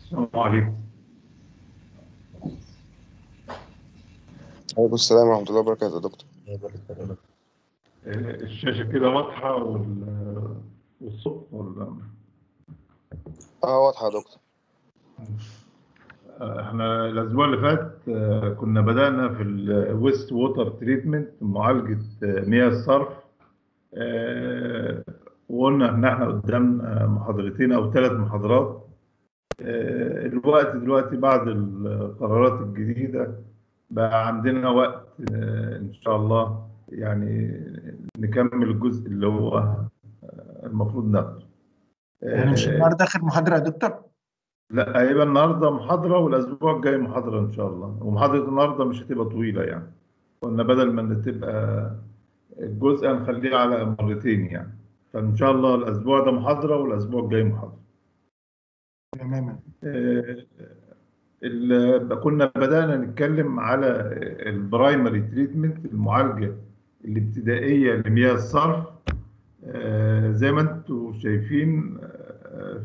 السلام عليكم عليكم السلام ورحمة الله وبركاته يا دكتور الشاشة كده واضحة وال- والصوت ولا اه واضحة يا دكتور احنا الأسبوع اللي فات آه، كنا بدأنا في الويست ووتر تريتمنت معالجة آه، مياه الصرف آه، وقلنا إن احنا قدام آه، محاضرتين أو ثلاث محاضرات آه، الوقت دلوقتي بعد القرارات الجديدة بقى عندنا وقت آه، إن شاء الله يعني نكمل الجزء اللي هو آه، المفروض ناخده. يعني مش آه، النهارده اخر محاضره يا دكتور لا هيبقى النهارده محاضرة والأسبوع الجاي محاضرة إن شاء الله ومحاضرة النهارده مش هتبقى طويلة يعني قلنا بدل ما إن تبقى الجزء هنخليه على مرتين يعني فإن شاء الله الأسبوع ده محاضرة والأسبوع الجاي محاضرة تماما آه، ال- كنا بدأنا نتكلم على البرايمري تريتمنت المعالجة الابتدائية لمياه الصرف آه، زي ما انتم شايفين آه،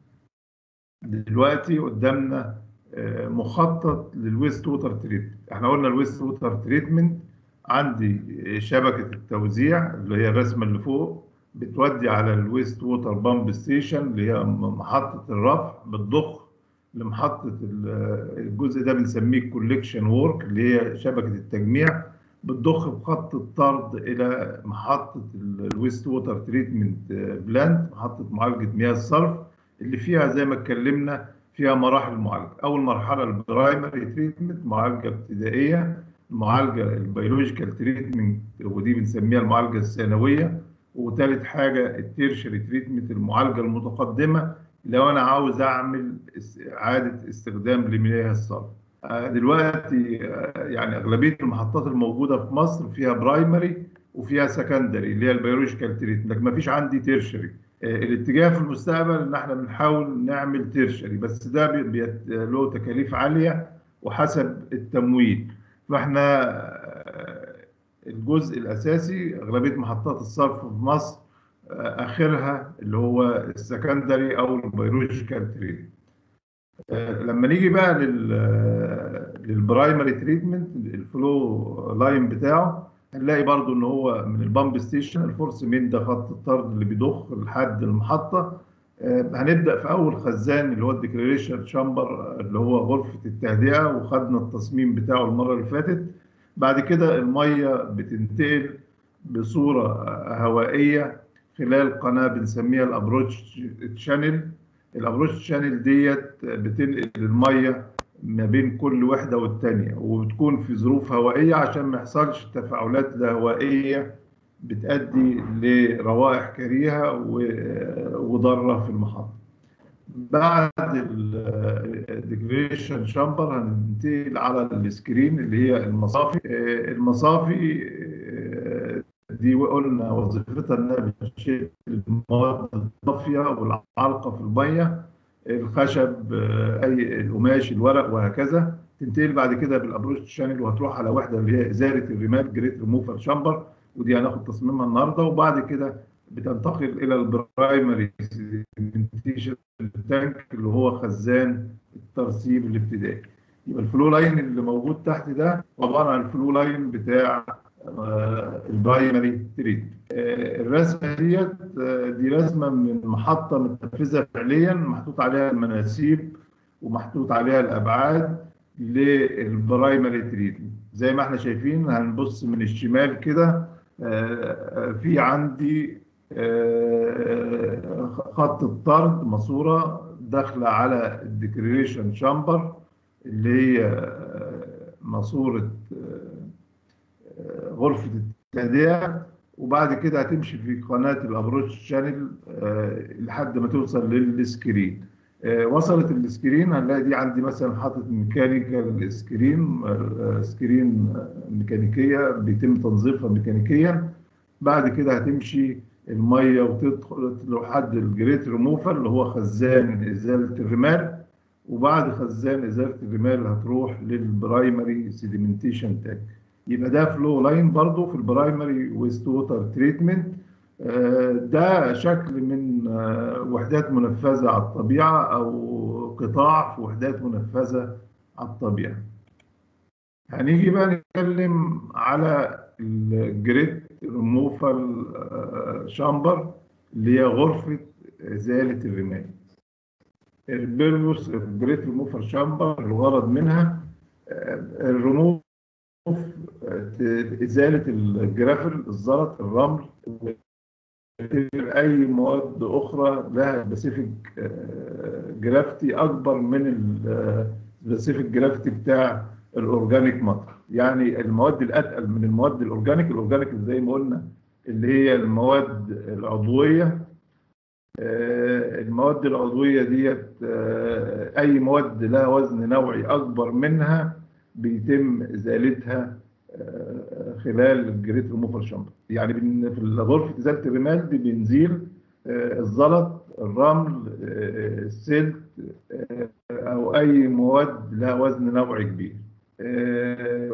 دلوقتي قدامنا آه، مخطط للويست ووتر تريتمنت احنا قلنا الويست ووتر تريتمنت عندي شبكة التوزيع اللي هي الرسمة اللي فوق بتودي على الويست ووتر بامب ستيشن اللي هي محطة الرفع بتضخ لمحطة ال- الجزء ده بنسميه الكوليكشن وورك اللي هي شبكة التجميع بتضخ بخط الطرد إلى محطة الويست ووتر تريتمنت بلانت محطة معالجة مياه الصرف اللي فيها زي ما اتكلمنا فيها مراحل معالجة أول مرحلة البرايمري تريتمنت معالجة ابتدائية المعالجة البيولوجيكال تريتمنت ودي بنسميها المعالجة الثانوية وثالث حاجة التيرشري تريتمنت المعالجة المتقدمة لو أنا عاوز أعمل اس- إعادة استخدام لمياه الصرف آه، دلوقتي آه، يعني أغلبية المحطات الموجودة في مصر فيها برايمري وفيها سكندري اللي هي البيولوجيكال تريتمنت لكن ما فيش عندي تيرشري آه، الاتجاه في المستقبل ان احنا بنحاول نعمل تيرشري بس ده بي- بيت- له تكاليف عاليه وحسب التمويل فاحنا آه، الجزء الاساسي اغلبيه محطات الصرف في مصر آه، اخرها اللي هو السكندري او البيولوجيكال تريتمنت آه، لما نيجي بقى لل للبرايمري تريتمنت الفلو لاين بتاعه هنلاقي برضو ان هو من البامب ستيشن الفورس مين ده خط الطرد اللي بيضخ لحد المحطه آه، هنبدا في اول خزان اللي هو الديكلاريشن شامبر اللي هو غرفه التهدئه وخدنا التصميم بتاعه المره اللي فاتت بعد كده الميه بتنتقل بصوره آه، هوائيه خلال قناه بنسميها الابروتش تشانل الابروتش شانل ديت بتنقل الميه ما بين كل وحده والتانيه وبتكون في ظروف هوائيه عشان ما يحصلش تفاعلات لا هوائيه بتؤدي لروائح كريهه و- وضاره في المحطه. بعد الديكريشن شامبر هننتقل على السكرين اللي هي المصافي آه، المصافي آه، دي قلنا وظيفتها انها بتشيل المواد الطافيه والعالقه في الميه الخشب آه، اي القماش الورق وهكذا تنتقل بعد كده بالابروش شانل وهتروح على وحده اللي هي ازاله الرمال جريت ريموفر شامبر ودي هناخد تصميمها النهارده وبعد كده بتنتقل الى البرايمري سيمنتيشن تانك اللي هو خزان الترسيب الابتدائي يبقى الفلو لاين اللي موجود تحت ده عباره عن الفلو لاين بتاع آه، البرايمري تريد آه، الرسمه ديت آه، دي رسمه من محطه متنفذه فعليا محطوط عليها المناسيب ومحطوط عليها الابعاد للبرايمري تريد زي ما احنا شايفين هنبص من الشمال كده آه، في عندي آه، خط الطرد ماسوره داخله على الديكريشن شامبر اللي هي آه، ماسوره آه، غرفه التهدئه وبعد كده هتمشي في قناه الابروتش شانل آه، لحد ما توصل للسكرين آه، وصلت السكرين هنلاقي دي عندي مثلا حاطط ميكانيكال سكرين آه، سكرين آه، ميكانيكيه بيتم تنظيفها ميكانيكيا بعد كده هتمشي الميه وتدخل لحد الجريت ريموفر اللي هو خزان ازاله الرمال وبعد خزان ازاله الرمال هتروح للبرايمري سيديمنتيشن تانك يبقى ده فلو لاين برضو في البرايمري ويست ووتر تريتمنت آه، ده شكل من آه، وحدات منفذة على الطبيعة أو قطاع في وحدات منفذة على الطبيعة هنيجي بقى نتكلم على الجريت ريموفال شامبر اللي هي غرفة إزالة الرمال البيربوس الجريت ريموفال شامبر الغرض منها آه، الريموف آه، إزالة الجرافل الزلط الرمل اي مواد اخرى لها سبيسيفيك جرافتي اكبر من السبيسيفيك جرافتي بتاع الاورجانيك ماتر يعني المواد الاتقل من المواد الاورجانيك الاورجانيك زي ما قلنا اللي هي المواد العضويه آه، المواد العضويه ديت آه، اي مواد لها وزن نوعي اكبر منها بيتم ازالتها آه، خلال الجريت ريموفر شامبر يعني بن- في غرفه ازاله الرمال دي بنزيل آه، الزلط الرمل آه، السلت آه، او اي مواد لها وزن نوعي كبير آه،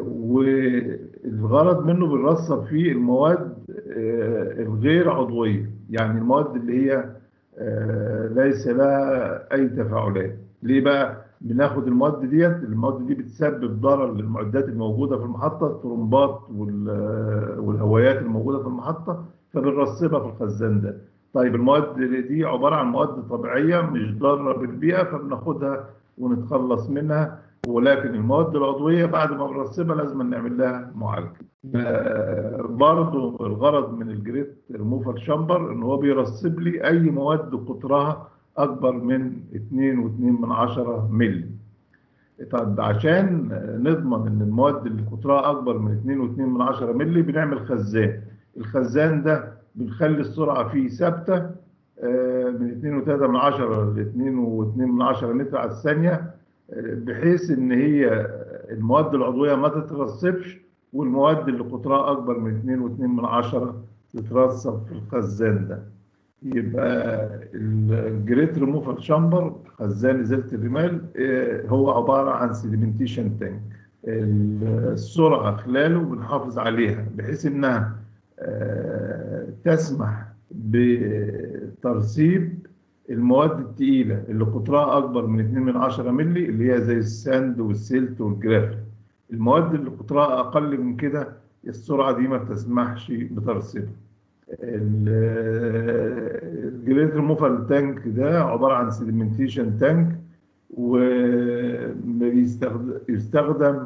والغرض منه بنرصد فيه المواد آه، الغير عضويه يعني المواد اللي هي آه، ليس لها اي تفاعلات ليه بقى بناخد المواد ديت المواد دي بتسبب ضرر للمعدات الموجوده في المحطه الطرمبات وال- والهوايات الموجوده في المحطه فبنرسبها في الخزان ده طيب المواد دي عباره عن مواد طبيعيه مش ضاره بالبيئه فبناخدها ونتخلص منها ولكن المواد العضويه بعد ما بنرسبها لازم نعمل لها معالجه آه، برضو الغرض من الجريت ريموفال شامبر ان هو بيرسب لي اي مواد قطرها اكبر من 2.2 من عشرة مللي طب عشان نضمن ان المواد اللي قطرها اكبر من 2.2 من عشرة مللي بنعمل خزان الخزان ده بنخلي السرعه فيه ثابته آه، من 2.3 من عشرة ل 2.2 من عشرة متر على الثانيه آه، بحيث ان هي المواد العضويه ما تترسبش والمواد اللي قطرها اكبر من 2.2 من عشرة تترسب في الخزان ده يبقى الجريت ريموفال شامبر خزان ازاله الرمال آه، هو عباره عن سيديمنتيشن تانك السرعه خلاله بنحافظ عليها بحيث انها آه، تسمح بترسيب المواد الثقيله اللي قطرها اكبر من 2 من 10 مللي اللي هي زي الساند والسيلت والجرافيت المواد اللي قطرها اقل من كده السرعه دي ما بتسمحش بترسيبها الجريت ريموفال تانك ده عباره عن سيديمنتيشن تانك ويستخدم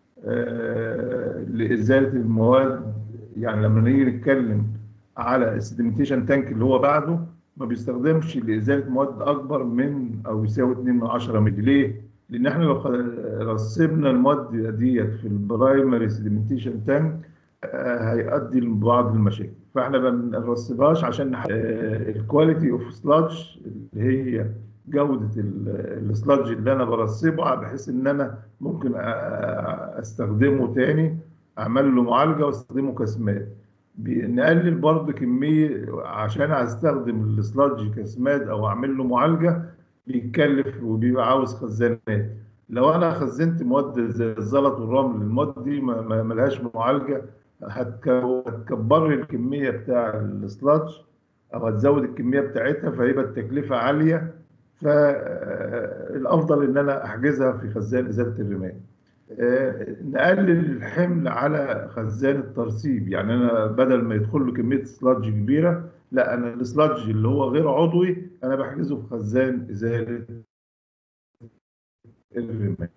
لازاله المواد يعني لما نيجي نتكلم على السيديمنتيشن تانك اللي هو بعده ما بيستخدمش لازاله مواد اكبر من او يساوي 2 من 10 مللي ليه؟ لان احنا لو رسبنا المواد ديت في البرايمري سيديمنتيشن تانك هيؤدي لبعض المشاكل فاحنا ما بنرسبهاش عشان الكواليتي اوف سلاج اللي هي جوده السلاج اللي انا برسبه بحيث ان انا ممكن استخدمه تاني اعمل له معالجه واستخدمه كسماد نقلل برضه كميه عشان استخدم السلاج كسماد او اعمل له معالجه بيتكلف وبيبقى عاوز خزانات لو انا خزنت مواد زي الزلط والرمل المواد دي ما لهاش معالجه هتكبر لي الكميه بتاع السلاج او هتزود الكميه بتاعتها فيبقى التكلفه عاليه فالافضل ان انا احجزها في خزان ازاله الرمال نقلل الحمل على خزان الترسيب يعني انا بدل ما يدخل له كميه سلاج كبيره لا انا السلاج اللي هو غير عضوي انا بحجزه في خزان ازاله الرمال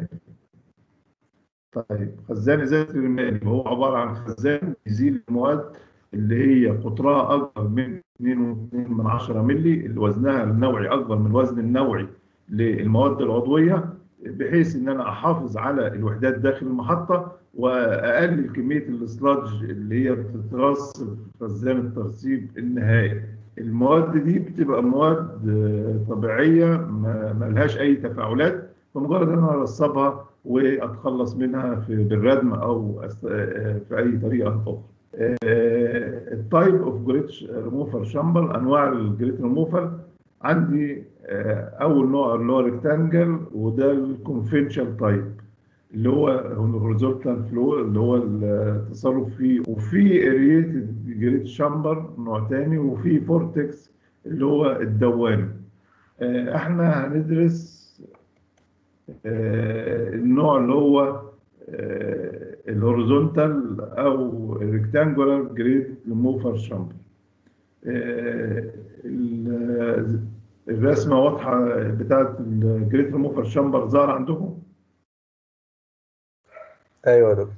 طيب خزان ازاله الرمال هو عباره عن خزان يزيل المواد اللي هي قطرها اكبر من 2.2 من 10 مللي اللي وزنها النوعي اكبر من الوزن النوعي للمواد العضويه بحيث ان انا احافظ على الوحدات داخل المحطه واقلل كميه الاسلاج اللي هي بتترسب في خزان الترسيب النهائي. المواد دي بتبقى مواد طبيعيه ما لهاش اي تفاعلات فمجرد ان انا ارسبها واتخلص منها في بالردم او في اي طريقه اخرى. التايب اوف جريت ريموفر شامبر انواع الجريت ريموفر عندي اول نوع اللي هو ريكتانجل وده الكونفنشال تايب اللي هو الهوريزونتال فلو اللي هو التصرف فيه وفي اريتد جريت شامبر نوع تاني وفي فورتكس اللي هو الدوامي آه، احنا هندرس آه، النوع اللي هو الهوريزونتال او الريكتانجولار جريت ريموفر شامبر الرسمه واضحه بتاعت الجريت ريموفر شامبر ظهر عندكم ايوه يا دكتور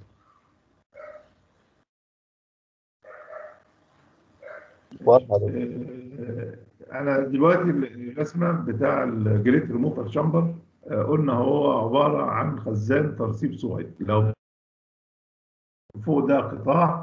واضحه يا دكتور انا دلوقتي الرسمه بتاع الجريت ريموفر شامبر قلنا هو عباره عن خزان ترسيب صغير لو فوق ده قطاع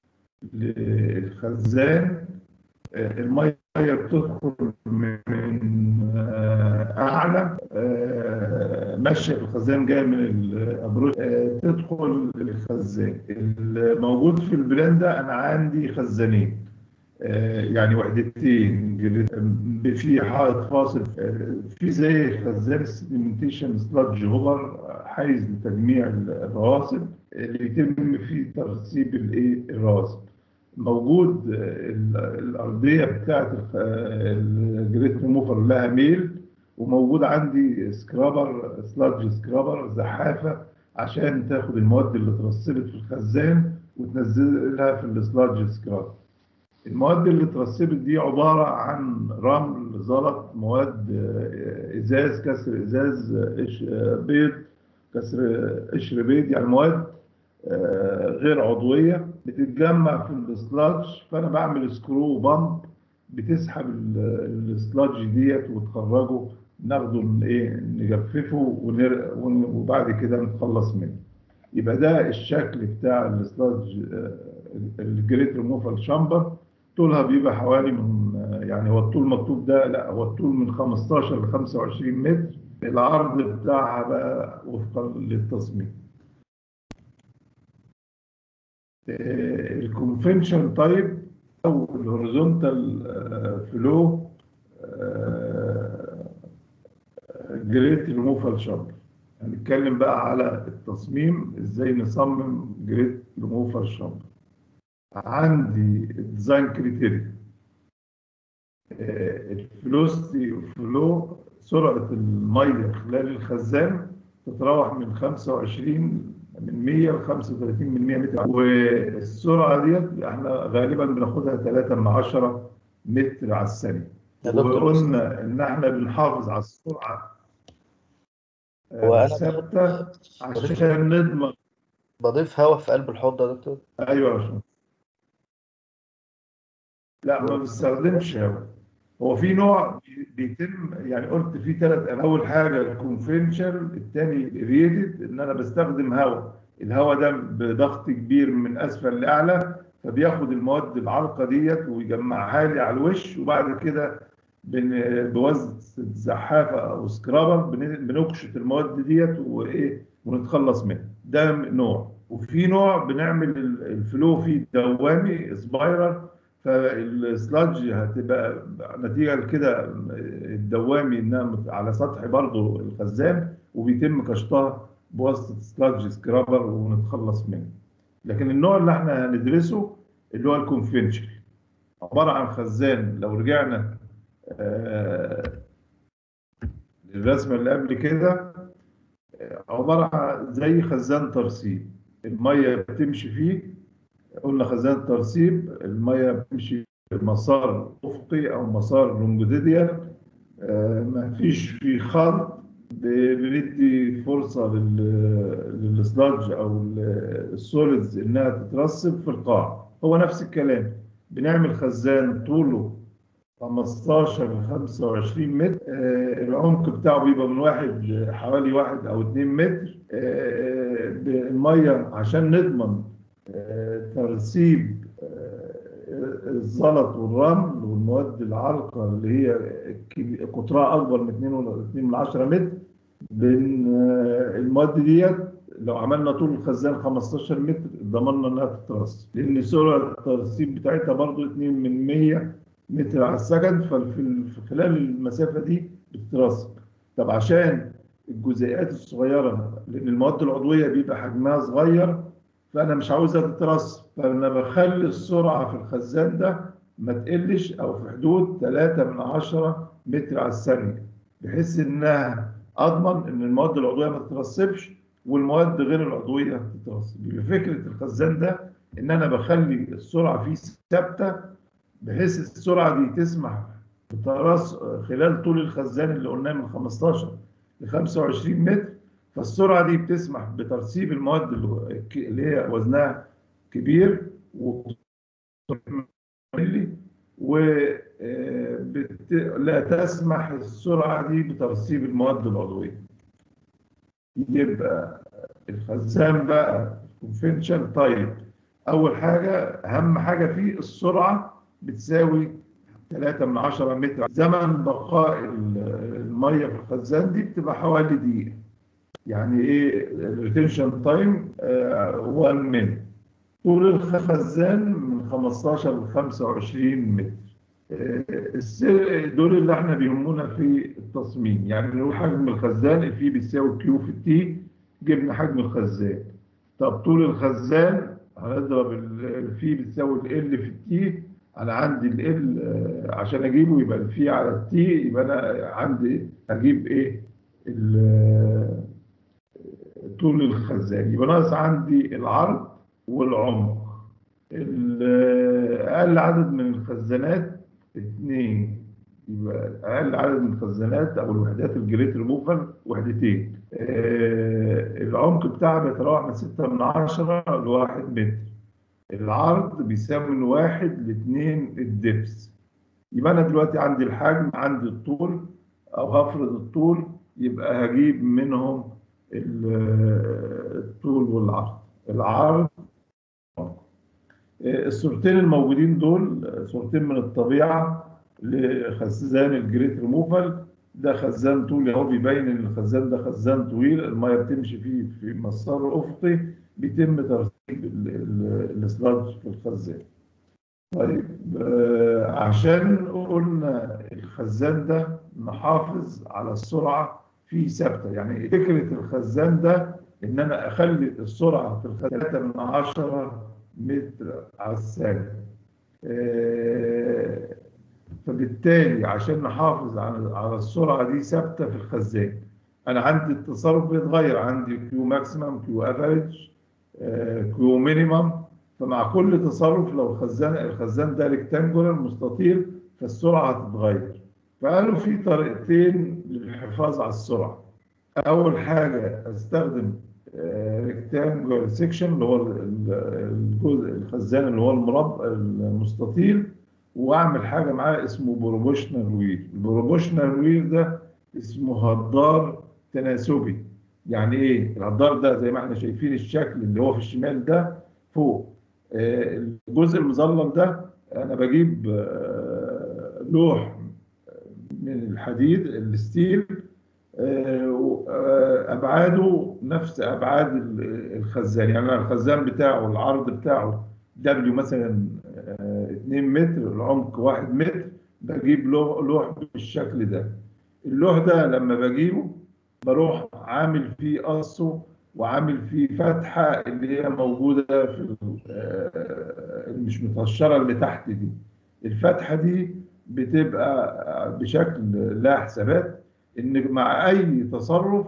للخزان الميه بتدخل من اعلى ماشيه في الخزان جايه من الابروج تدخل الخزان الموجود في البلان ده انا عندي خزانين يعني وحدتين في حائط فاصل في زي خزان السيدمنتيشن سلادج هوبر حيز لتجميع الرواسب اللي يتم فيه ترسيب الايه الرواسب موجود الارضيه بتاعت الجريت ريموفر لها ميل وموجود عندي سكرابر سلادج سكرابر زحافه عشان تاخد المواد اللي اترسبت في الخزان وتنزلها في السلادج سكرابر المواد اللي اترسبت دي عبارة عن رمل زلط مواد ازاز كسر ازاز بيض كسر قشر بيض يعني مواد غير عضوية بتتجمع في السلاج فانا بعمل سكرو بامب بتسحب السلاج ديت وتخرجه ناخده ايه نجففه وبعد كده نتخلص منه يبقى ده الشكل بتاع السلاج الجريت ريموفال شامبر طولها بيبقى حوالي من يعني هو الطول مكتوب ده لا هو الطول من 15 ل 25 متر العرض بتاعها بقى وفقا للتصميم الكونفنشن تايب او الهوريزونتال فلو جريت ريموفال شامبر هنتكلم بقى على التصميم ازاي نصمم جريت ريموفال شامبر عندي ديزاين كريتيريا الفلوستي فلو سرعة المية خلال الخزان تتراوح من 25 من 100 ل 35 من 100 متر والسرعة ديت احنا غالبا بناخدها 3 من 10 متر على الثانية وقلنا ان احنا بنحافظ على السرعة ثابتة عشان نضمن بضيف هواء في قلب الحوض ده يا دكتور ايوه يا باشمهندس لا ما بستخدمش هواء هو في نوع بيتم يعني قلت في ثلاث اول حاجه الكونفنشال الثاني ريدد ان انا بستخدم هواء الهواء ده بضغط كبير من اسفل لاعلى فبياخد المواد العالقه ديت ويجمعها لي على الوش وبعد كده بوزن زحافه او سكرابر بنكشط المواد ديت وايه ونتخلص منها ده نوع وفي نوع بنعمل الفلو فيه دوامي سبايرال فالسلاج هتبقى نتيجه لكده الدوامي انها على سطح برضه الخزان وبيتم كشطها بواسطه سلاج سكرابر ونتخلص منه. لكن النوع اللي احنا هندرسه اللي هو الكونفنشال عباره عن خزان لو رجعنا آه الرسمه اللي قبل كده عباره عن زي خزان ترسيب الميه بتمشي فيه قلنا خزان ترسيب الميه بتمشي مسار افقي او مسار لونجيتيديال ما فيش في خط بندي فرصه للسلاج او السوليدز انها تترسب في القاع هو نفس الكلام بنعمل خزان طوله 15 ل 25 متر آه العمق بتاعه بيبقى من واحد حوالي واحد او اتنين متر آه الميه عشان نضمن آه ترسيب الزلط والرمل والمواد العالقه اللي هي قطرها اكبر من 2 من 10 متر بين المواد ديت لو عملنا طول الخزان 15 متر ضمننا انها تترسب لان سرعه الترسيب بتاعتها برضو 2 من 100 متر على السكند ففي خلال المسافه دي بتترسب طب عشان الجزيئات الصغيره لان المواد العضويه بيبقى حجمها صغير فانا مش عاوزها تترص فانا بخلي السرعه في الخزان ده ما تقلش او في حدود 3 من 10 متر على الثانيه بحيث انها اضمن ان المواد العضويه ما تترسبش والمواد غير العضويه تترسب يبقى فكره الخزان ده ان انا بخلي السرعه فيه ثابته بحيث السرعه دي تسمح بترص خلال طول الخزان اللي قلناه من 15 ل 25 متر فالسرعه دي بتسمح بترسيب المواد اللي اللي هي وزنها كبير و ولا تسمح السرعه دي بترسيب المواد العضويه يبقى الخزان بقى كونفنشال تايب اول حاجه اهم حاجه فيه السرعه بتساوي 3 من 10 متر زمن بقاء ال- الميه في الخزان دي بتبقى حوالي دقيقه يعني ايه الريتنشن تايم 1 مينت طول الخزان من 15 ل 25 متر آه، السر دول اللي احنا بيهمونا في التصميم يعني نقول حجم الخزان الفي بيساوي كيو في التي جبنا حجم الخزان طب طول الخزان هنضرب ال- الفي بتساوي ال في التي انا عندي ال عشان اجيبه يبقى الفي على التي يبقى انا عندي اجيب ايه ال- طول الخزان يبقى ناقص عندي العرض والعمق ال- اقل عدد من الخزانات اثنين يبقى اقل عدد من الخزانات او الوحدات الجريت ريموفال وحدتين آه، العمق بتاعها بيتراوح من 6 من 10 ل 1 متر العرض بيساوي من 1 ل 2 الدبس يبقى انا دلوقتي عندي الحجم عندي الطول او هفرض الطول يبقى هجيب منهم ال- الطول والعرض العرض الصورتين الموجودين دول صورتين من الطبيعة لخزان الجريت ريموفال ده خزان طولي اهو بيبين ان الخزان ده خزان طويل الميه بتمشي فيه في مسار افقي بيتم ترتيب ال- ال- السلادج في الخزان. طيب آه، عشان قلنا الخزان ده نحافظ على السرعه فيه ثابته يعني فكره الخزان ده ان انا اخلي السرعه في الخزان من 10 متر على الثانيه. آه، فبالتالي عشان نحافظ على على السرعه دي ثابته في الخزان انا عندي التصرف بيتغير عندي كيو ماكسيمم كيو افريج كيو مينيمم فمع كل تصرف لو الخزان الخزان ده ريكتانجولار مستطيل فالسرعه هتتغير فقالوا في طريقتين للحفاظ على السرعه اول حاجه استخدم ريكتانجولار سيكشن اللي هو ال- ال- الجزء الخزان اللي هو المربع المستطيل واعمل حاجه معاه اسمه بروبوشنال ويل البروبوشنال ويل ده اسمه هدار تناسبي يعني ايه الهدار ده زي ما احنا شايفين الشكل اللي هو في الشمال ده فوق آه، الجزء المظلم ده انا بجيب آه، لوح من الحديد الستيل آه، و- آه، ابعاده نفس ابعاد ال- الخزان يعني أنا الخزان بتاعه العرض بتاعه دبليو مثلا 2 متر العمق 1 متر بجيب لوح لوح بالشكل ده اللوح ده لما بجيبه بروح عامل فيه قصه وعامل فيه فتحة اللي هي موجودة في ال- آه، مش متهشرة اللي تحت دي الفتحة دي بتبقى بشكل لا حسابات ان مع اي تصرف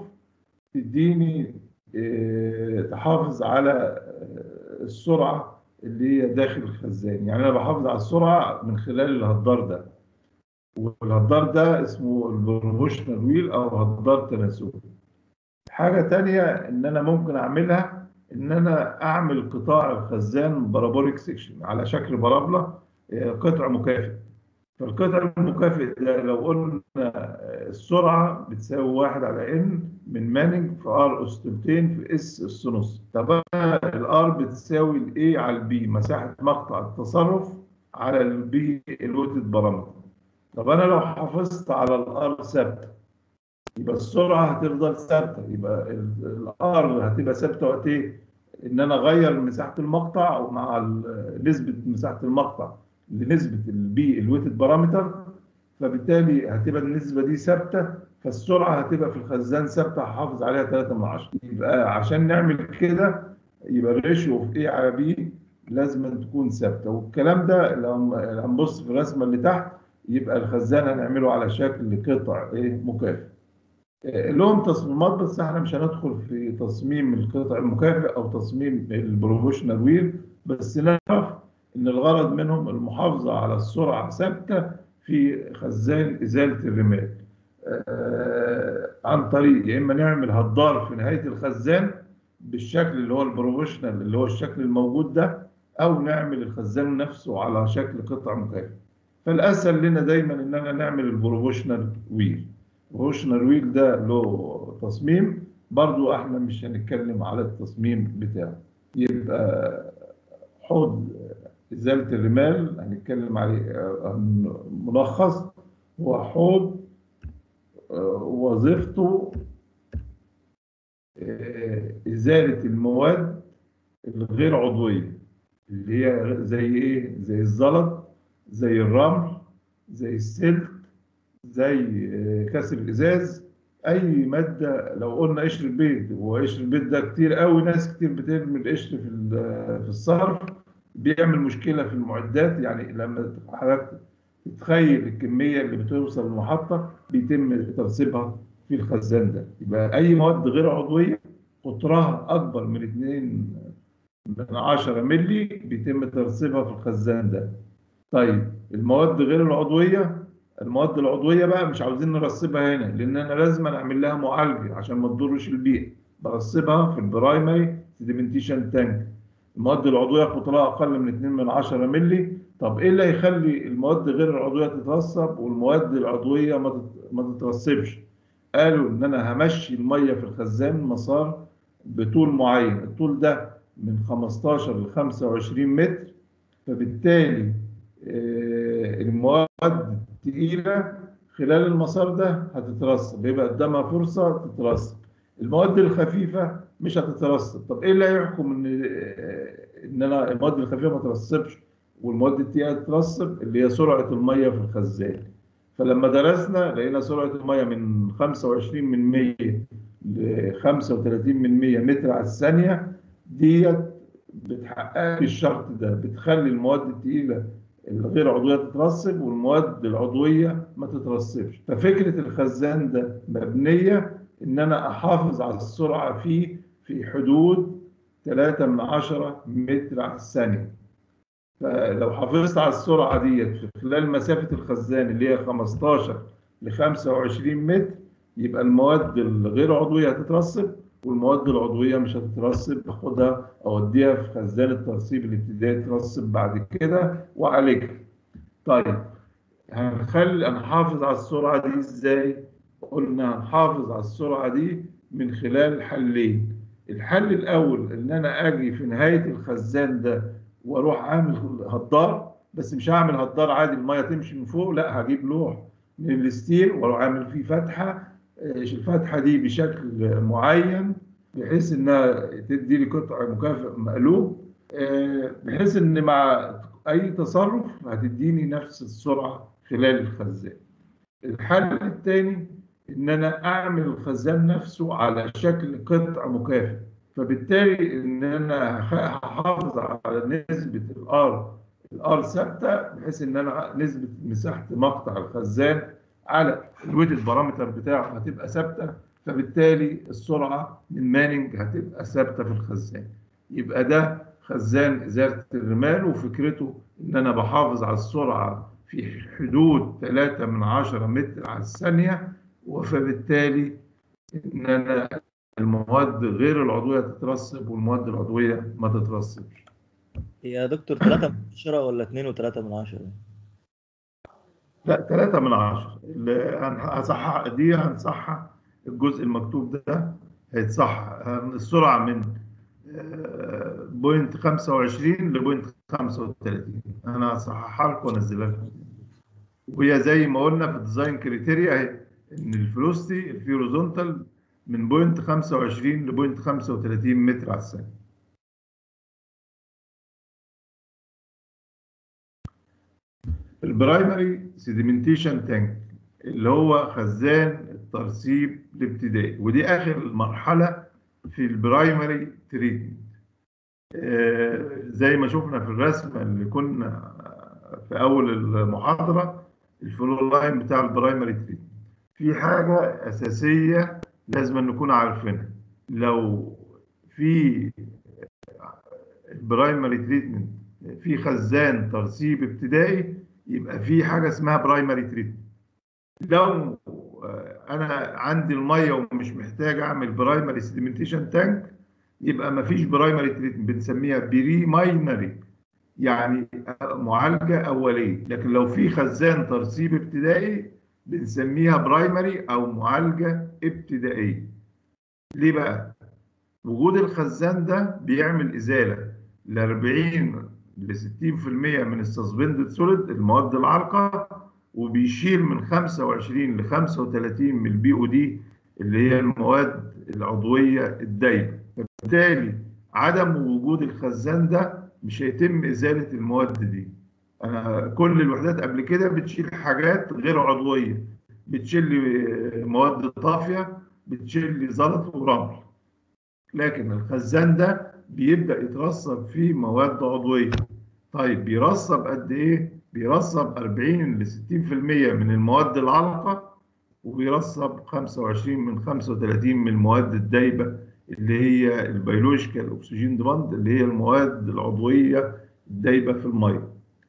تديني آه، تحافظ على آه، السرعة اللي هي داخل الخزان يعني انا بحافظ على السرعة من خلال الهدار ده والهدار ده اسمه البروبوشنال ويل او هدار تناسبي حاجة تانية ان انا ممكن اعملها ان انا اعمل قطاع الخزان بارابوليك سيكشن على شكل بارابولا آه، قطع مكافئ فالقطع المكافئ ده لو قلنا السرعة بتساوي واحد على ان من مانج في ار اس تلتين في اس اس نص طب انا الار بتساوي الاي على البي مساحة مقطع التصرف على البي الوتد بارامتر طب انا لو حافظت على الار ثابته يبقى السرعه هتفضل ثابته يبقى الار هتبقى ثابته وقت ايه؟ ان انا اغير مساحه المقطع مع ال- نسبه مساحه المقطع لنسبه البي الويتد بارامتر فبالتالي هتبقى النسبه دي ثابته فالسرعه هتبقى في الخزان ثابته هحافظ عليها 3 من 10 يبقى عشان نعمل كده يبقى الريشيو في ايه على بي لازم أن تكون ثابته والكلام ده لو هنبص في الرسمه اللي تحت يبقى الخزان هنعمله على شكل قطع ايه مكافئ آه، لهم تصميمات بس احنا مش هندخل في تصميم القطع المكافئ او تصميم البروفيشنال ويل بس نعرف ان الغرض منهم المحافظه على السرعه ثابته في خزان ازاله الرمال آه، عن طريق يا اما نعمل هدار في نهايه الخزان بالشكل اللي هو البروفيشنال اللي هو الشكل الموجود ده او نعمل الخزان نفسه على شكل قطع مكافئ فالاسهل لنا دايما اننا نعمل البروفيشنال ويل البروفيشنال ويل ده له تصميم برضو احنا مش هنتكلم على التصميم بتاعه يبقى حوض ازاله الرمال هنتكلم عليه آه، ملخص هو حوض آه، وظيفته آه، ازاله المواد الغير عضويه اللي هي زي ايه زي الزلط زي الرمل زي السلك زي آه، كسر الازاز اي ماده لو قلنا قشر البيض وقشر البيض ده كتير قوي ناس كتير بترمي القشر في ال- في الصرف بيعمل مشكله في المعدات يعني لما حضرتك تتخيل الكميه اللي بتوصل المحطه بيتم ترسيبها في الخزان ده يبقى اي مواد غير عضويه قطرها اكبر من 2 من 10 مللي بيتم ترسيبها في الخزان ده طيب المواد غير العضويه المواد العضويه بقى مش عاوزين نرسبها هنا لان انا لازم اعمل لها معالجه عشان ما تضرش البيئه برسبها في البرايمري سيديمنتيشن تانك المواد العضويه قطرها اقل من 2 من 10 مللي طب ايه اللي هيخلي المواد غير العضويه تترسب والمواد العضويه ما تت- ما تترسبش قالوا ان انا همشي الميه في الخزان مسار بطول معين الطول ده من 15 ل 25 متر فبالتالي آه، المواد الثقيله خلال المسار ده هتترسب يبقى قدامها فرصه تترسب المواد الخفيفه مش هتترسب طب ايه اللي هيحكم ان آه، ان انا المواد الخفيفه ما تترسبش والمواد التقيله تترسب اللي هي سرعه الميه في الخزان فلما درسنا لقينا سرعه الميه من 25 من 100 ل 35 من 100 متر على الثانيه ديت بتحقق لي الشرط ده بتخلي المواد الثقيله الغير عضويه تترسب والمواد العضويه ما تترسبش ففكره الخزان ده مبنيه ان انا احافظ على السرعه فيه في حدود 3 من 10 متر على الثانيه فلو حافظت على السرعه ديت في خلال مسافه الخزان اللي هي 15 ل 25 متر يبقى المواد الغير عضويه هتترسب والمواد العضويه مش هتترسب باخدها اوديها في خزان الترسيب الابتدائي تترسب بعد كده واعالجها. طيب هنخلي هنحافظ على السرعه دي ازاي؟ قلنا هنحافظ على السرعه دي من خلال حلين. الحل الاول ان انا اجي في نهايه الخزان ده واروح عامل هدار بس مش هعمل هدار عادي الميه تمشي من فوق لا هجيب لوح من الستيل واروح عامل فيه فتحه إيش الفتحه دي بشكل معين بحيث انها تدي لي قطع مكافئ مقلوب آه، بحيث ان مع اي تصرف هتديني نفس السرعه خلال الخزان. الحل الثاني ان انا اعمل الخزان نفسه على شكل قطع مكافئ فبالتالي ان انا هحافظ على نسبه الار الار ثابته بحيث ان انا نسبه مساحه مقطع الخزان على الويت البارامتر بتاعه هتبقى ثابته فبالتالي السرعه من ماننج هتبقى ثابته في الخزان يبقى ده خزان ازاله الرمال وفكرته ان انا بحافظ على السرعه في حدود 3 من 10 متر على الثانيه وفبالتالي ان انا المواد غير العضويه تترسب والمواد العضويه ما تترسبش يا دكتور 3 من 10 ولا 2 و3 من 10 لا 3 من 10 اللي هنصحح دي هنصحح الجزء المكتوب ده هيتصحح السرعه من آه، بوينت 25 لبوينت 35 انا هصححها لكم وانزلها لكم وهي زي ما قلنا في الديزاين كريتيريا اهي ان الفلوستي الفيروزونتال من بوينت 25 لبوينت 35 متر على الثانيه البرايمري سيديمنتيشن تانك اللي هو خزان الترسيب الابتدائي ودي اخر مرحله في البرايمري تريتمنت زي ما شفنا في الرسمه اللي كنا في اول المحاضره الفلو لاين بتاع البرايمري تريتمنت في حاجه اساسيه لازم نكون عارفينها لو في البرايمري تريتمنت في خزان ترسيب ابتدائي يبقى في حاجه اسمها برايمري تريتمنت لو انا عندي الميه ومش محتاج اعمل برايمري سيديمنتيشن تانك يبقى ما فيش برايمري تريتمنت بنسميها بري ماينري يعني معالجه اوليه لكن لو في خزان ترسيب ابتدائي بنسميها برايمري او معالجه ابتدائيه ليه بقى وجود الخزان ده بيعمل ازاله ل 40 ل 60% من السسبندد سوليد المواد العالقه وبيشيل من 25 ل 35 من البي او دي اللي هي المواد العضويه الدايبه فبالتالي عدم وجود الخزان ده مش هيتم ازاله المواد دي انا كل الوحدات قبل كده بتشيل حاجات غير عضويه بتشيل لي مواد طافيه بتشيل لي زلط ورمل لكن الخزان ده بيبدا يترسب فيه مواد عضويه طيب بيرسب قد ايه بيرسب 40 ل 60% من المواد العالقه وبيرسب 25 من 35 من المواد الدايبه اللي هي البيولوجيكال اكسجين ديماند اللي هي المواد العضويه الدايبه في الميه.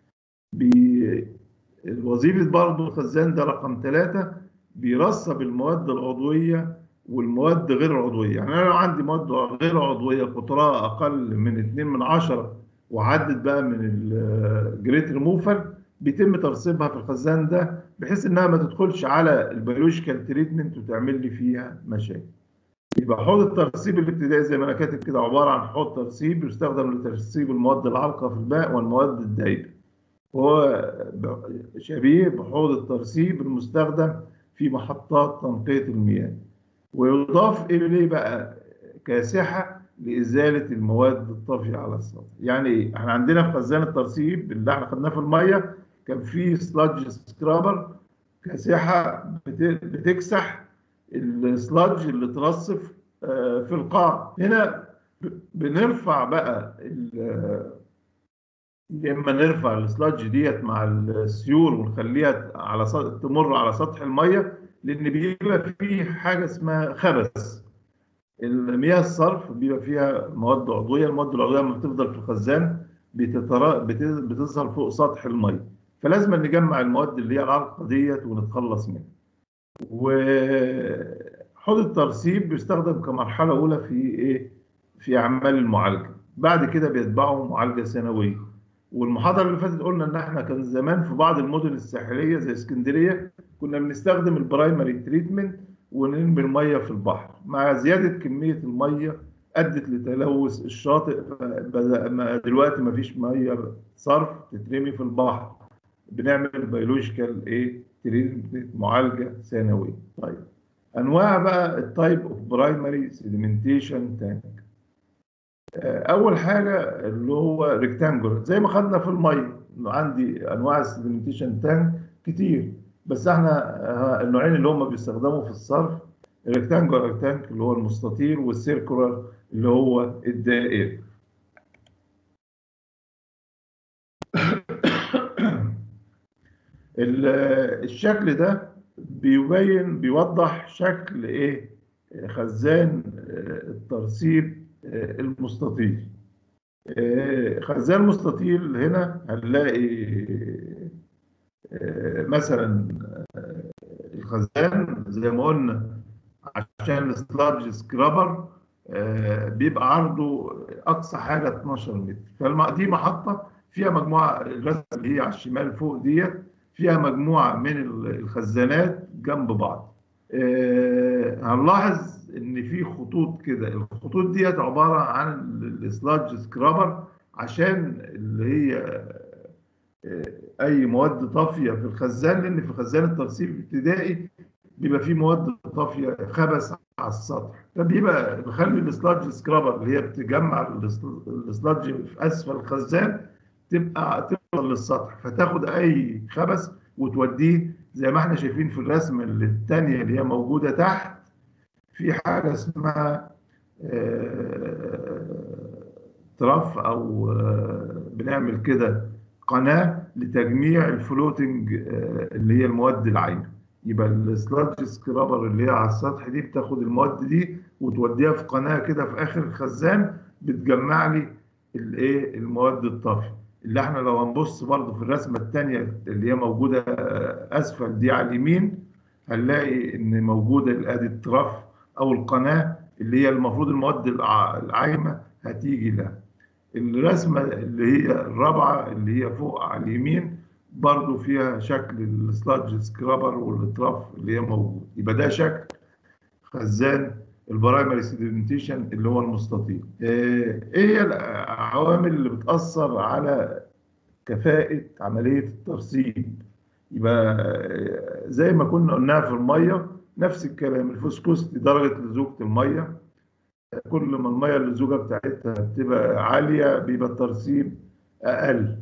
بي... وظيفه برضه الخزان ده رقم ثلاثه بيرسب المواد العضويه والمواد غير العضويه، يعني انا لو عندي مواد غير عضويه قطرها اقل من 2 من 10 وعدت بقى من الجريت ريموفر بيتم ترسيبها في الخزان ده بحيث انها ما تدخلش على البيولوجيكال تريتمنت وتعمل لي فيها مشاكل. يبقى حوض الترسيب الابتدائي زي ما انا كاتب كده عباره عن حوض ترسيب يستخدم لترسيب المواد العالقه في الماء والمواد الدايبه. هو شبيه بحوض الترسيب المستخدم في محطات تنقيه المياه. ويضاف اليه بقى كاسحه لازاله المواد الطافيه على السطح. يعني ايه؟ احنا عندنا في خزان الترسيب اللي احنا خدناه في الميه كان في سلاج سكرابر كاسحه بتكسح السلاج اللي اترصف في القاع هنا بنرفع بقى يا اما نرفع السلاج ديت مع السيول ونخليها على سطح تمر على سطح الميه لان بيبقى فيه حاجه اسمها خبث المياه الصرف بيبقى فيها مواد عضويه المواد العضويه لما بتفضل في الخزان بتترا... بتظهر فوق سطح الميه فلازم نجمع المواد اللي هي العالقه ديت ونتخلص منها وحوض الترسيب بيستخدم كمرحله اولى في ايه في اعمال المعالجه بعد كده بيتبعه معالجه ثانويه والمحاضره اللي فاتت قلنا ان احنا كان زمان في بعض المدن الساحليه زي اسكندريه كنا بنستخدم البرايمري تريتمنت ونرمي الميه في البحر مع زياده كميه الميه ادت لتلوث الشاطئ دلوقتي ما فيش ميه صرف تترمي في البحر بنعمل بيولوجيكال ايه تريتمنت معالجه ثانويه طيب انواع بقى التايب اوف برايمري سيديمنتيشن تانك اول حاجه اللي هو ريكتانجولار زي ما خدنا في الميه عندي انواع السيديمنتيشن تانك كتير بس احنا النوعين اللي هم بيستخدموا في الصرف الريكتانجولار تانك اللي هو المستطيل والسيركولار اللي هو الدائري الشكل ده بيبين بيوضح شكل ايه خزان الترسيب المستطيل خزان المستطيل هنا هنلاقي مثلا الخزان زي ما قلنا عشان السلاج سكرابر بيبقى عرضه اقصى حاجه 12 متر فدي محطه فيها مجموعه الرسم اللي هي على الشمال فوق ديت فيها مجموعه من الخزانات جنب بعض هنلاحظ ان في خطوط كده الخطوط ديت عباره عن السلاج سكرابر عشان اللي هي اي مواد طافيه في الخزان لان في خزان الترسيب الابتدائي بيبقى فيه مواد طافيه خبث على السطح فبيبقى بخلي السلاج سكرابر اللي هي بتجمع السلاج في اسفل الخزان تبقى توصل للسطح فتاخد اي خبث وتوديه زي ما احنا شايفين في الرسمه اللي الثانيه اللي هي موجوده تحت في حاجه اسمها آه، ترف او آه، بنعمل كده قناه لتجميع الفلوتنج آه، اللي هي المواد العايمه يبقى السلاج سكرابر اللي هي على السطح دي بتاخد المواد دي وتوديها في قناه كده في اخر الخزان بتجمع لي الايه المواد الطافيه اللي احنا لو هنبص برضو في الرسمه الثانيه اللي هي موجوده آه، اسفل دي على اليمين هنلاقي ان موجوده ادي الترف او القناه اللي هي المفروض المواد الع- العايمه هتيجي لها الرسمه اللي هي الرابعه اللي هي فوق على اليمين برضو فيها شكل السلاج سكرابر والترف اللي هي موجود يبقى ده شكل خزان البرايمري سيدمنتيشن اللي هو المستطيل آه، ايه هي العوامل اللي بتاثر على كفاءه عمليه الترسيب يبقى آه، زي ما كنا قلناها في الميه نفس الكلام الفوسكوستي درجه لزوجه الميه كل ما الميه اللزوجه بتاعتها بتبقى عاليه بيبقى الترسيب اقل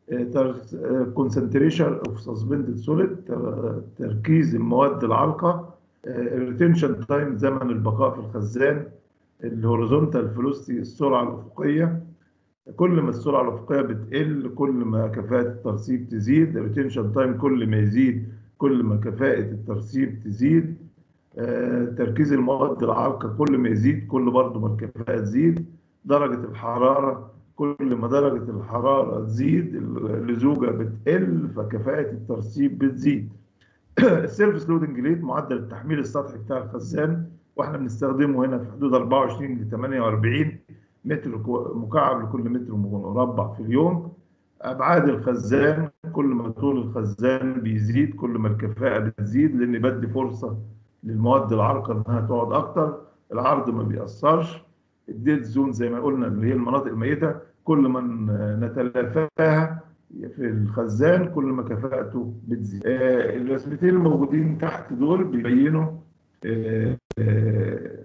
كونسنتريشن اوف سسبندد سوليد تركيز المواد العالقه الريتنشن تايم زمن البقاء في الخزان الهوريزونتال فيلوسيتي السرعه الافقيه كل ما السرعه الافقيه بتقل كل ما كفاءه الترسيب تزيد الريتنشن تايم كل ما يزيد كل ما كفاءه الترسيب تزيد آه، تركيز المواد العالقه كل ما يزيد كل برضه ما الكفاءه تزيد درجه الحراره كل ما درجه الحراره تزيد اللزوجه بتقل فكفاءه الترسيب بتزيد السيرفس لودنج ريت معدل التحميل السطحي بتاع الخزان واحنا بنستخدمه هنا في حدود 24 ل 48 متر كو- مكعب لكل متر مربع في اليوم ابعاد الخزان كل ما طول الخزان بيزيد كل ما الكفاءه بتزيد لان بدي فرصه للمواد العالقه انها تقعد اكتر العرض ما بيأثرش الديد زون زي ما قلنا اللي هي المناطق الميته كل ما ن- نتلافاها في الخزان كل ما كفاءته بتزيد آه، الرسمتين الموجودين تحت دول بيبينوا آه، آه،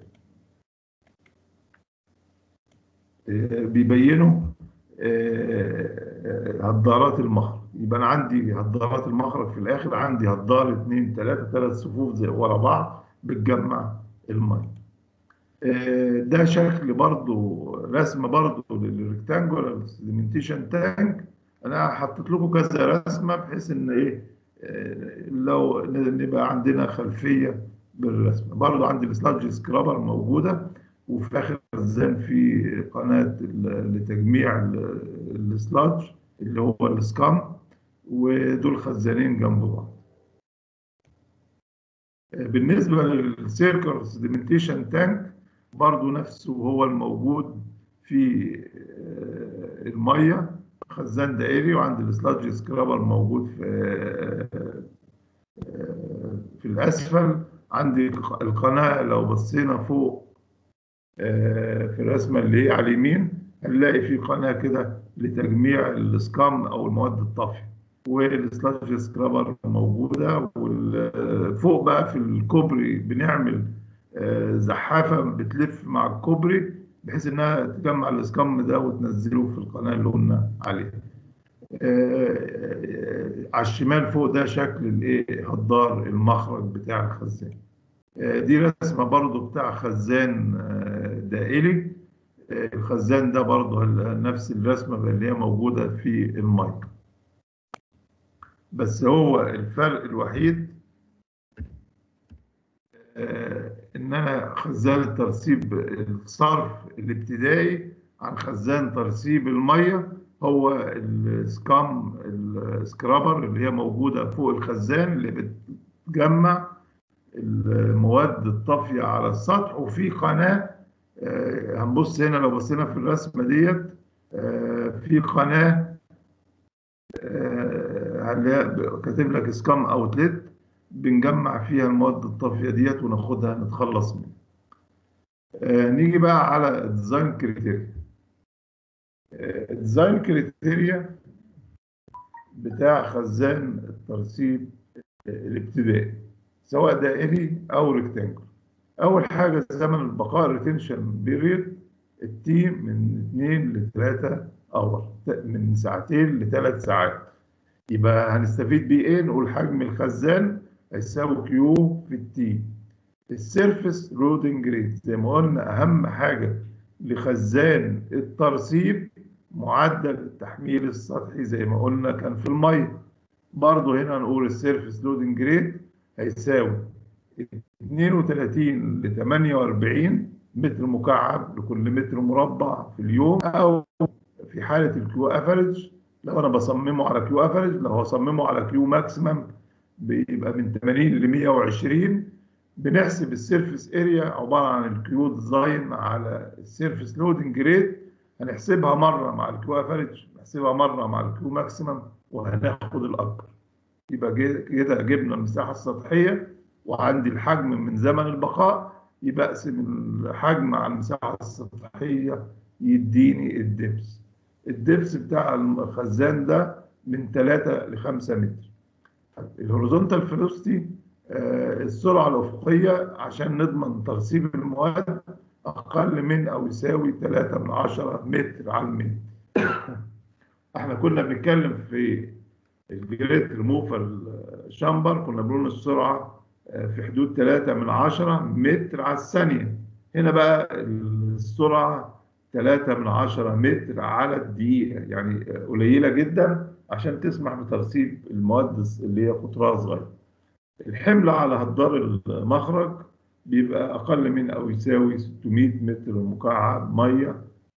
آه، بيبينوا آه، هدارات المخرج يبقى انا عندي هدارات المخرج في الاخر عندي هدار اثنين ثلاثه ثلاث صفوف زي ورا بعض بتجمع الميه آه، ده شكل برضو رسمه برضو للريكتانجولار سيدمنتيشن تانك انا حطيت لكم كذا رسمه بحيث ان ايه آه، لو نبقى عندنا خلفيه بالرسمه برضو عندي السلاج سكرابر موجوده وفي اخر الخزان في قناه ال- لتجميع ال- السلاج اللي هو السكام ودول خزانين جنب بعض بالنسبه للسيركل سيدمنتيشن تانك برضو نفسه هو الموجود في آه، الميه خزان دائري وعند السلاج سكرابر موجود في آه، آه، في الاسفل عندي القناه لو بصينا فوق آه، في الرسمه اللي هي على اليمين هنلاقي في قناه كده لتجميع السكام او المواد الطافيه والسلاج سكرابر موجوده وفوق بقى في الكوبري بنعمل آه، زحافه بتلف مع الكوبري بحيث انها تجمع الاسكم ده وتنزله في القناه اللي قلنا عليها. آه، على الشمال فوق ده شكل الايه هدار المخرج بتاع الخزان. آه، دي رسمه برضو بتاع خزان آه، دائري آه، الخزان ده برضو هل- نفس الرسمه اللي هي موجوده في الميه. بس هو الفرق الوحيد آه، ان انا خزان الترسيب الصرف الابتدائي عن خزان ترسيب الميه هو السكام السكرابر اللي هي موجوده فوق الخزان اللي بتجمع المواد الطافيه على السطح وفي قناه آه، هنبص هنا لو بصينا في الرسمه ديت آه، في قناه آه، هنلاقي كاتب لك سكام اوتلت بنجمع فيها المواد الطافيه ديت وناخدها نتخلص منها. آه، نيجي بقى على الديزاين كريتيريا. الديزاين كريتيريا بتاع خزان الترسيب الابتدائي سواء دائري او ريكتانجل. اول حاجه زمن البقاء ريتنشن بيريد التي من 2 ل 3 اور من ساعتين لثلاث ساعات يبقى هنستفيد بيه ايه نقول حجم الخزان هيساوي كيو في التي السيرفس لودنج ريت زي ما قلنا اهم حاجه لخزان الترسيب معدل التحميل السطحي زي ما قلنا كان في الميه برضه هنا نقول السيرفس لودنج ريت هيساوي 32 ل 48 متر مكعب لكل متر مربع في اليوم او في حاله الكيو افريج لو انا بصممه على كيو افريج لو هصممه على كيو ماكسيمم بيبقى من 80 ل 120 بنحسب السيرفيس اريا عباره عن الكيو ديزاين على السيرفيس لودنج ريت هنحسبها مره مع الكيو افريج نحسبها مره مع الكيو ماكسيمم وهناخد الاكبر يبقى جي- كده جبنا المساحه السطحيه وعندي الحجم من زمن البقاء يبقى اقسم الحجم على المساحه السطحيه يديني الدبس الدبس بتاع الخزان ده من 3 ل 5 متر الهوريزونتال فيلوسيتي السرعه الافقيه عشان نضمن ترسيب المواد اقل من او يساوي 3 من 10 متر على المتر احنا كنا بنتكلم في الجريت ريموفر شامبر كنا بنقول السرعه آه، في حدود 3 من 10 متر على الثانيه هنا بقى السرعه 3 من 10 متر على الدقيقه يعني آه، قليله جدا عشان تسمح بترسيب المواد اللي هي قطرها صغير الحمل على هدار المخرج بيبقى اقل من او يساوي 600 متر مكعب ميه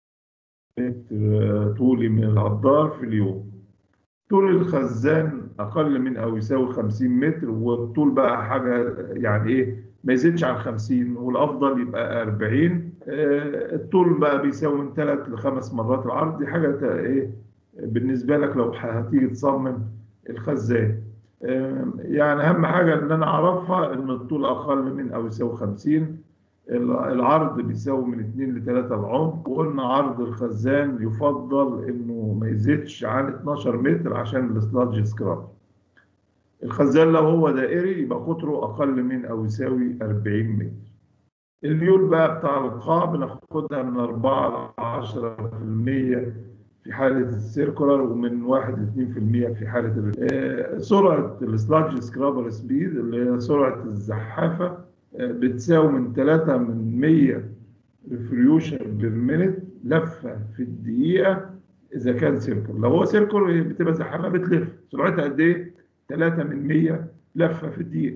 متر آه، طولي من الهدار في اليوم طول الخزان اقل من او يساوي 50 متر والطول بقى حاجه يعني ايه ما يزيدش عن 50 والافضل يبقى 40 آه، الطول بقى بيساوي من ثلاث لخمس مرات العرض دي حاجه تا- ايه بالنسبه لك لو هتيجي تصمم الخزان آه، يعني اهم حاجه ان انا اعرفها ان الطول اقل من او يساوي 50 العرض بيساوي من 2 ل 3 العمق وقلنا عرض الخزان يفضل انه ما يزيدش عن 12 متر عشان السلادج سكراب الخزان لو هو دائري يبقى قطره اقل من او يساوي 40 متر الميول بقى بتاع القاع بناخدها من 4 ل 10% في حالة السيركولار ومن 1 ل 2% في حالة ال- آه، سرعة السلاج سكرابر سبيد اللي هي سرعة الزحافة آه، بتساوي من 3 من 100 ريفريوشن بير مينت لفة في الدقيقة إذا كان سيركل لو هو سيركل بتبقى زحافة بتلف سرعتها قد إيه؟ 3 من 100 لفة في الدقيقة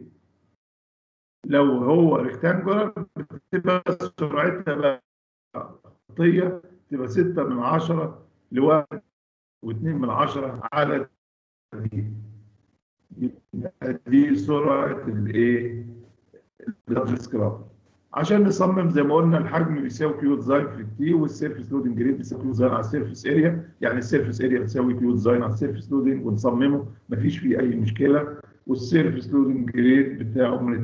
لو هو ريكتانجولار بتبقى سرعتها بقى خطية تبقى 6 من 10 لواحد واثنين من عشرة على الدقيقة. يبقى دي سرعة الايه؟ اللارج سكراب عشان نصمم زي ما قلنا الحجم بيساوي كيو ديزاين في التي والسيرفيس لودنج ريت بيساوي كيو ديزاين على السيرفيس اريا يعني السيرفيس اريا بتساوي كيو ديزاين على السيرفيس لودنج ونصممه مفيش فيه اي مشكله والسيرفيس لودنج ريت بتاعه من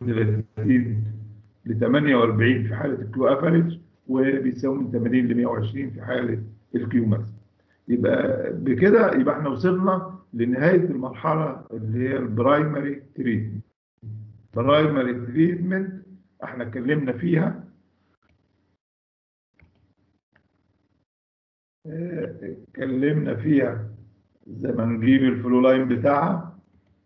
32 ل 48 في حاله الكيو افريج وبيساوي من 80 ل 120 في حاله الكيو ماكس يبقى بكده يبقى احنا وصلنا لنهايه المرحله اللي هي البرايمري تريتمنت برايمري تريتمنت احنا اتكلمنا فيها اه، اتكلمنا فيها زي ما نجيب الفلو لاين بتاعها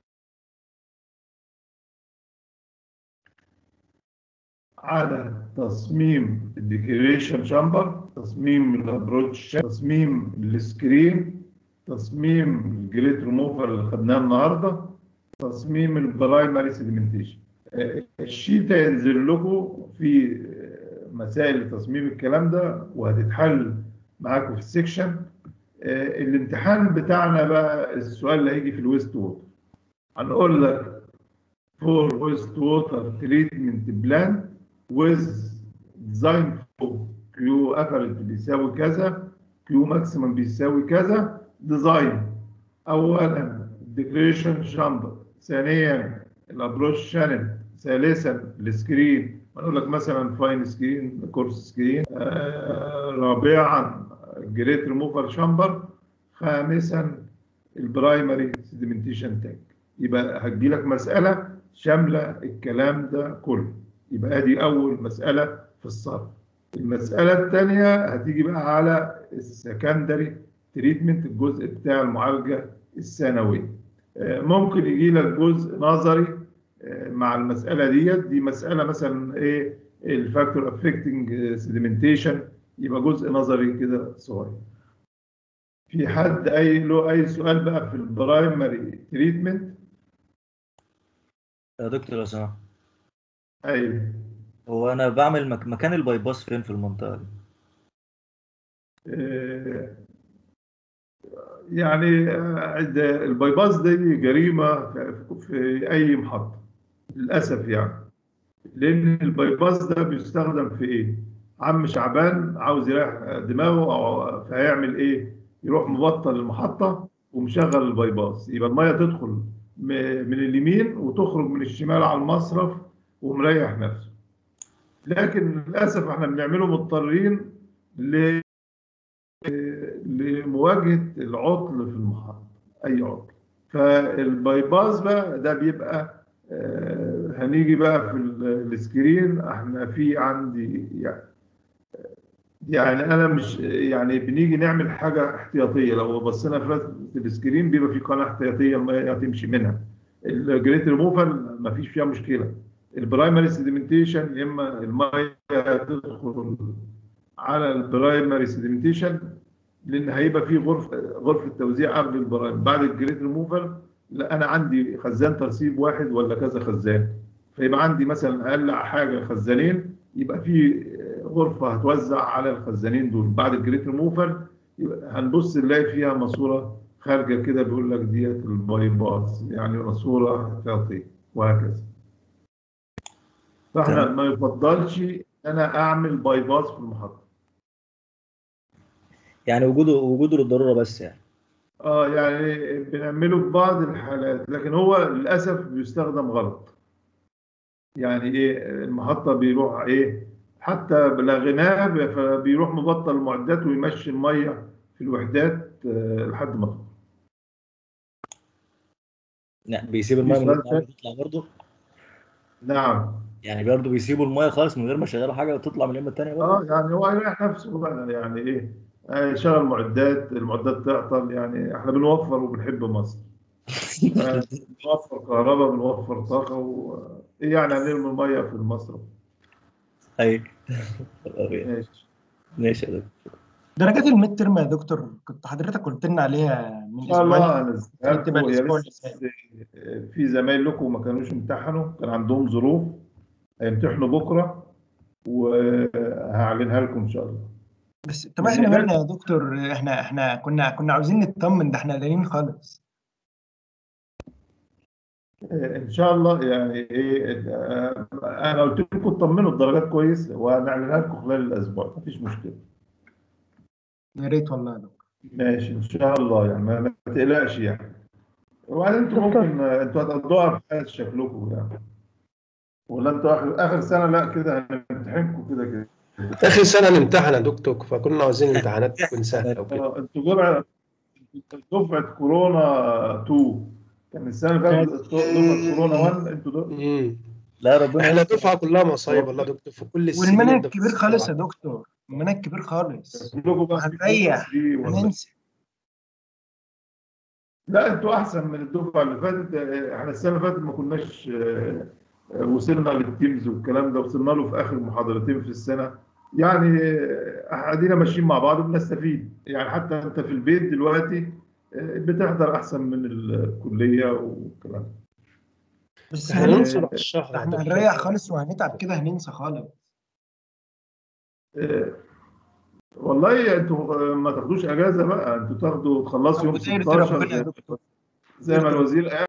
على تصميم الديكوريشن شامبر تصميم الابروتش تصميم السكرين تصميم الجريت ريموفر اللي خدناه النهارده تصميم البرايمري سيدمنتيشن الشيت هينزل لكم في مسائل لتصميم الكلام ده وهتتحل معاكم في السكشن آه، الامتحان بتاعنا بقى السؤال اللي هيجي في الويست ووتر هنقول لك فور ويست ووتر تريتمنت بلان ويز ديزاين فور كيو افرج بيساوي كذا كيو ماكسيمم بيساوي كذا ديزاين اولا الديكريشن شامبر ثانيا الابروش شانل ثالثا السكرين نقول لك مثلا فاين سكرين كورس سكرين آه رابعا جريت ريموفر شامبر خامسا البرايمري سيدمنتيشن تانك يبقى هتجي لك مساله شامله الكلام ده كله يبقى ادي اول مساله في الصرف المسألة الثانية هتيجي بقى على السكندري تريتمنت الجزء بتاع المعالجة الثانوية آه، ممكن يجي لك جزء نظري آه، مع المسألة ديت دي مسألة مثلا ايه الفاكتور افكتنج سيديمنتيشن يبقى جزء نظري كده صغير في حد اي له اي سؤال بقى في البرايمري تريتمنت يا دكتور لو سمحت ايوه هو انا بعمل مك... مكان الباي باس فين في المنطقه دي آه، يعني آه، ده الباي باس دي جريمة في- في أي محطة للأسف يعني لأن الباي باس ده بيستخدم في إيه؟ عم شعبان عاوز يريح دماغه أو فهيعمل إيه؟ يروح مبطل المحطة ومشغل الباي باس يبقى المية تدخل م- من اليمين وتخرج من الشمال على المصرف ومريح نفسه لكن للأسف احنا بنعمله مضطرين ل لمواجهة العطل في المحطة أي عطل فالباي باس بقى ده بيبقى آه، هنيجي بقى في ال- السكرين احنا في عندي يعني يعني انا مش يعني بنيجي نعمل حاجه احتياطيه لو بصينا في السكرين بيبقى في قناه احتياطيه الميه هتمشي منها الجريت ريموفال ما فيش فيها مشكله البرايمري سيديمنتيشن يا اما الميه هتدخل على البرايمري سيديمنتيشن لان هيبقى في غرفه غرفه توزيع قبل البرايم بعد الجريت ريموفال لا انا عندي خزان ترسيب واحد ولا كذا خزان فيبقى عندي مثلا اقل حاجه خزانين يبقى في غرفه هتوزع على الخزانين دول بعد الجريت ريموفال يبقى هنبص نلاقي فيها ماسوره خارجه كده بيقول لك ديت الباي باس يعني ماسوره احتياطيه وهكذا فاحنا تمام. ما يفضلش ان انا اعمل باي باس في المحطه يعني وجوده وجوده للضروره بس يعني اه يعني بنعمله في بعض الحالات لكن هو للاسف بيستخدم غلط يعني ايه المحطه بيروح ايه حتى بلغناه فبيروح مبطل المعدات ويمشي الميه في الوحدات آه، لحد ما تخلص. لا بيسيب الميه من سؤال غير ما تطلع برضه نعم يعني برضه بيسيبوا الميه خالص من غير ما يشغلوا حاجه وتطلع من اليمه الثانيه برضه اه يعني هو يريح نفسه بقى يعني ايه آه، يشغل معدات المعدات تعطل يعني احنا بنوفر وبنحب مصر آه، بنوفر كهرباء بنوفر طاقه و إيه يعني هنرمي ميه في المصرف ايوه ماشي ماشي يا دكتور درجات الميد ترم يا دكتور كنت حضرتك قلت لنا عليها من ان شاء الله اسبوعين هنزلها لكم تبقى هي الأسبوع لسه في زمايلكم ما كانوش امتحنوا كان عندهم ظروف هيمتحنوا بكره وهعلنها لكم ان شاء الله بس طب احنا مالنا يا دكتور احنا احنا كنا كنا عاوزين نطمن ده احنا قلقانين خالص ان شاء الله يعني ايه آه، انا قلت لكم اطمنوا الدرجات كويس وهنعلنها لكم خلال الاسبوع مفيش مشكله يا ريت والله يا دكتور ماشي ان شاء الله يعني ما ما تقلقش يعني وبعدين انتوا ممكن آه، انتوا هتقضوها في حال شكلكم يعني ولا انتوا اخر اخر سنه لا كده هنمتحنكم كده كده اخر سنه نمتحن يا دكتور فكنا عاوزين امتحانات تكون سهله وكده آه، انتوا جمعة دفعة كورونا 2 كان السنة اللي فاتت دفعة كورونا 1 انتوا دو- مم. لا ربنا احنا يستر. دفعه كلها مصايب والله يا دكتور في كل السنين والمنهج ده كبير خالص يا دكتور المنهج كبير خالص كلكم بقى في هنريح دي ولا- هننسى لا انتوا احسن من الدفعة اللي فاتت آه، احنا السنة اللي فاتت ما كناش آه، آه، وصلنا للتيمز والكلام ده وصلنا له في اخر محاضرتين في السنة يعني آه، ادينا ماشيين مع بعض وبنستفيد يعني حتى انت في البيت دلوقتي آه، بتحضر احسن من الكلية والكلام ده. بس احنا هننسى ننصر على الشهر يا احنا دكتور. هنريح خالص وهنتعب كده هننسى خالص آه، والله انتوا آه، ما تاخدوش اجازه بقى انتوا تاخدوا تخلصوا يوم ودايرة 16 ربنا يا زي- دكتور زي ما الوزير قال